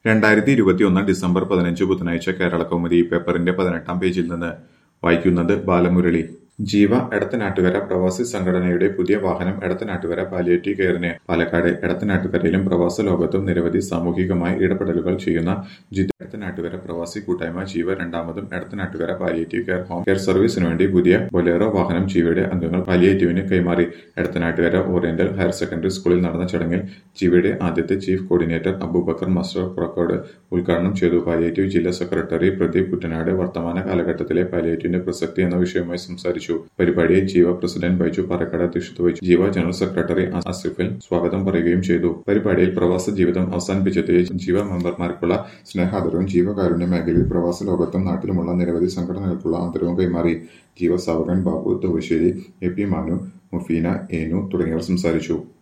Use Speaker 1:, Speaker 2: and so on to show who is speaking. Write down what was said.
Speaker 1: രണ്ടായിരത്തി ഇരുപത്തിയൊന്ന് ഡിസംബർ പതിനഞ്ച് ബുധനാഴ്ച കേരള കൗമുദി പേപ്പറിന്റെ പതിനെട്ടാം പേജിൽ നിന്ന് വായിക്കുന്നത് ബാലമുരളി ജീവ എടത്തനാട്ടുകര പ്രവാസി സംഘടനയുടെ പുതിയ വാഹനം എടത്തനാട്ടുകര പാലിയേറ്റീവ് കെയറിന് പാലക്കാട് എടത്തനാട്ടുകരയിലും പ്രവാസ ലോകത്തും നിരവധി സാമൂഹികമായ ഇടപെടലുകൾ ചെയ്യുന്ന ജിദ്ദ എടത്തനാട്ടുകര പ്രവാസി കൂട്ടായ്മ ജീവ രണ്ടാമതും Edathanattukara palliative care home care സർവീസിനു വേണ്ടി പുതിയ ബൊലേറോ വാഹനം ജീവയുടെ അംഗങ്ങൾ പാലിയേറ്റീവിന് കൈമാറി എടത്തനാട്ടുകര ഓറിയന്റൽ ഹയർ സെക്കൻഡറി സ്കൂളിൽ നടന്ന ചടങ്ങിൽ ജീവയുടെ ആദ്യത്തെ chief coordinator Abubakar master Purakkode ഉദ്ഘാടനം ചെയ്തു പാലിയേറ്റീവ് ജില്ലാ സെക്രട്ടറി പ്രദീപ് കുട്ടനാട് വർത്തമാന കാലഘട്ടത്തിലെ പാലിയേറ്റീവിന്റെ പ്രസക്തി എന്ന വിഷയവുമായി സംസാരിച്ചു പരിപാടിയിൽ ജീവ പ്രസിഡന്റ് ബൈജു പാറക്കാട് അധ്യക്ഷത വഹിച്ചു ജീവ ജനറൽ സെക്രട്ടറി ആസിഫിൽ സ്വാഗതം പറയുകയും ചെയ്തു പരിപാടിയിൽ പ്രവാസ ജീവിതം അവസാനിപ്പിച്ചെത്തിയ ജീവ മെമ്പർമാർക്കുള്ള സ്നേഹാദരവും ജീവകാരുണ്യ മേഖലയിൽ പ്രവാസ ലോകത്തും നാട്ടിലുമുള്ള നിരവധി സംഘടനകൾക്കുള്ള ആദരവും കൈമാറി ജീവ സാവകൻ ബാബു തൊവശ്ശേരി എ പി മാനു മുഫീന ഏനു തുടങ്ങിയവർ സംസാരിച്ചു